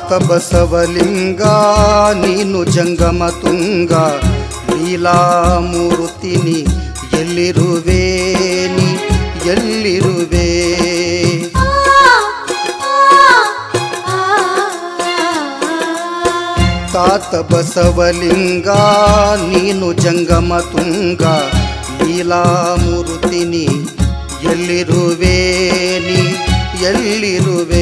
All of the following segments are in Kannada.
ತಾತ ಬಸವಲಿಂಗ ನೀನು ಜಂಗಮ ತುಂಗ ಲೀಲಾಮೂರ್ತಿನಿ ಎಲ್ಲಿರುವೆ ನೀ ಎಲ್ಲಿರುವೆ ತಾತ ಬಸವಲಿಂಗ ನೀನು ಜಂಗಮ ತುಂಗ ಲೀಲಾಮೂರ್ತಿನಿ ಎಲ್ಲಿರುವೆ ನೀ ಎಲ್ಲಿರುವೆ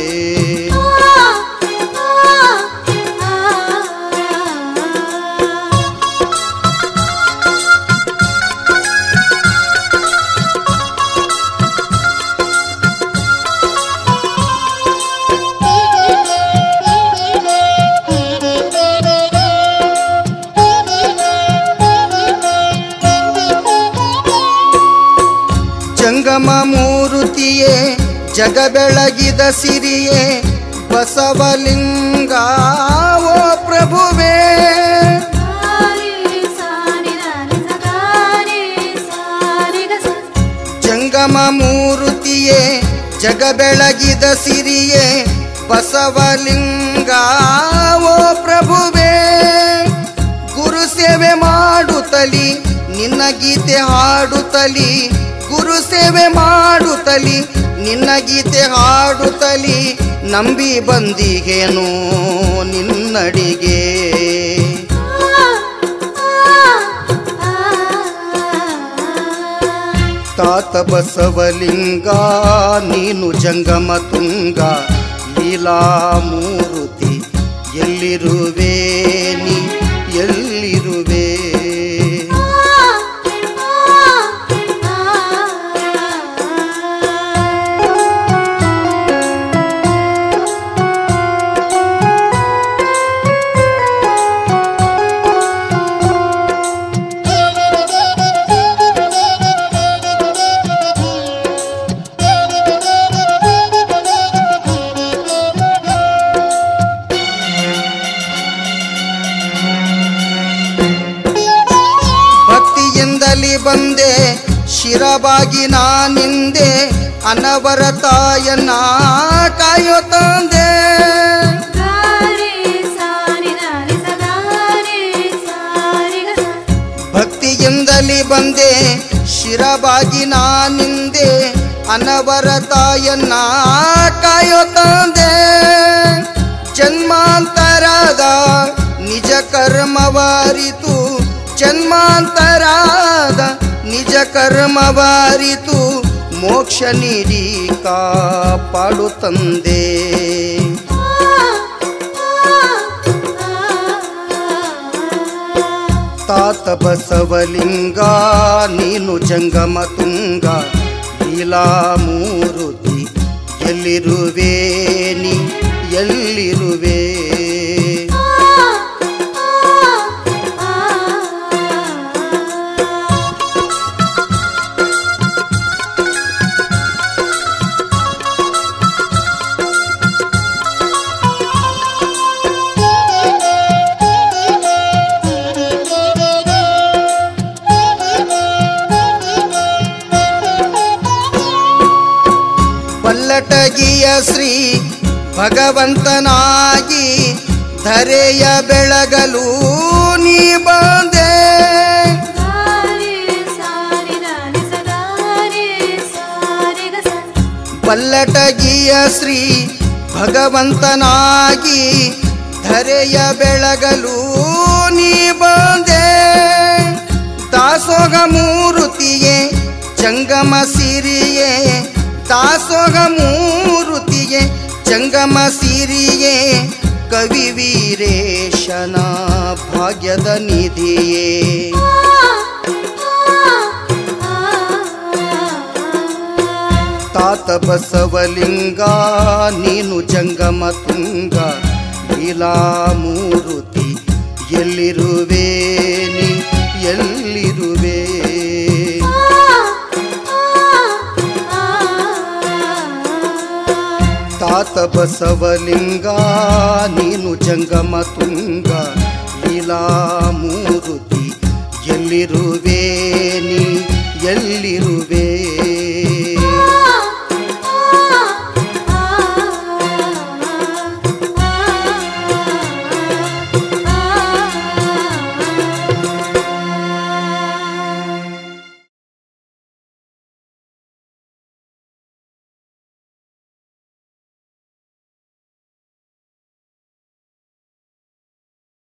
ಜಂಗಮ ಮೂರುತಿಯೇ ಜಗ ಬೆಳಗಿದ ಸಿರಿಯೇ ಬಸವಲಿಂಗ ಓ ಪ್ರಭುವೇ ಜಂಗಮ ಮೂರುತಿಯೇ ಜಗ ಬೆಳಗಿದ ಸಿರಿಯೇ ಬಸವಲಿಂಗ ಓ ಪ್ರಭುವೇ ಗುರು ಸೇವೆ ಮಾಡುತ್ತಲಿ ನಿನ್ನ ಗೀತೆ ಹಾಡುತ್ತಲಿ ಗುರು ಸೇವೆ ಮಾಡುತ್ತಲಿ ನಿನ್ನ ಗೀತೆ ಹಾಡುತ್ತಲಿ ನಂಬಿ ಬಂದಿಗೇನು ನಿನ್ನಡಿಗೆ ತಾತ ಬಸವಲಿಂಗ ನೀನು ಜಂಗಮ ತುಂಗ ಲೀಲಾಮೂರ್ತಿ ಎಲ್ಲಿರುವೆ ನೀ ಎಲ್ಲಿರುವೆ ಭಕ್ತಿಯಿಂದಲಿ ಬಂದೆ ಶಿರಬಾಗಿ ನಾನಿಂದೆ ಅನವರತಾಯನ್ನ ಕಾಯೋ ತಂದೆ ಭಕ್ತಿಯಿಂದಲಿ ಬಂದೆ ಶಿರಬಾಗಿ ನಾನಿಂದೆ ಅನವರತಾಯನ್ನ ಕಾಯೋ ತಂದೆ ಜನ್ಮಾಂತರದ ನಿಜ ಕರ್ಮವಾರಿತು ಜನ್ಮಾಂತರಾದ ನಿಜ ಕರ್ಮವಾರಿತು ಮೋಕ್ಷ ನೀಡಿ ಕಾಪಾಡು ತಂದೆ ತಾತ ಬಸವಲಿಂಗ ನೀನು ಜಂಗಮ ತುಂಗ ಲೀಲಾಮೂರುತಿ ಎಲ್ಲಿರುವೆ ನೀ ಎಲ್ಲಿರುವೆ ಪಲ್ಲಟಗಿಯ ಶ್ರೀ ಭಗವಂತನಾಗಿ ಧರೆಯ ಬೆಳಗಲು ನೀ ಬಂದೆ ಪಲ್ಲಟಗಿಯ ಶ್ರೀ ಭಗವಂತನಾಗಿ ಧರೆಯ ಬೆಳಗಲು ನೀ ಬಂದೆ ದಾಸೋಗ ಮೂರುತಿಯೇ ಜಂಗಮ ಸಿರಿಯೇ ದಾಸೋಗ ಮೂರುತಿಯೇ ಜಂಗಮ ಸಿರಿಯೇ ಕವಿ ವೀರೇಶನ ಭಾಗ್ಯದ ನಿಧಿಯೇ ತಾತ ಬಸವಲಿಂಗ ನೀನು ಜಂಗಮ ತುಂಗ ಲೀಲಾಮೂರುತಿ ಎಲ್ಲಿರುವೆ ನೀ ಎಲ್ಲಿರುವೆ ತಾತ ಬಸವಲಿಂಗ ನೀನು ಜಂಗಮ ತುಂಗ ಲೀಲಾಮೂರುತಿ ಎಲ್ಲಿರುವೆ ನೀ ಎಲ್ಲಿರು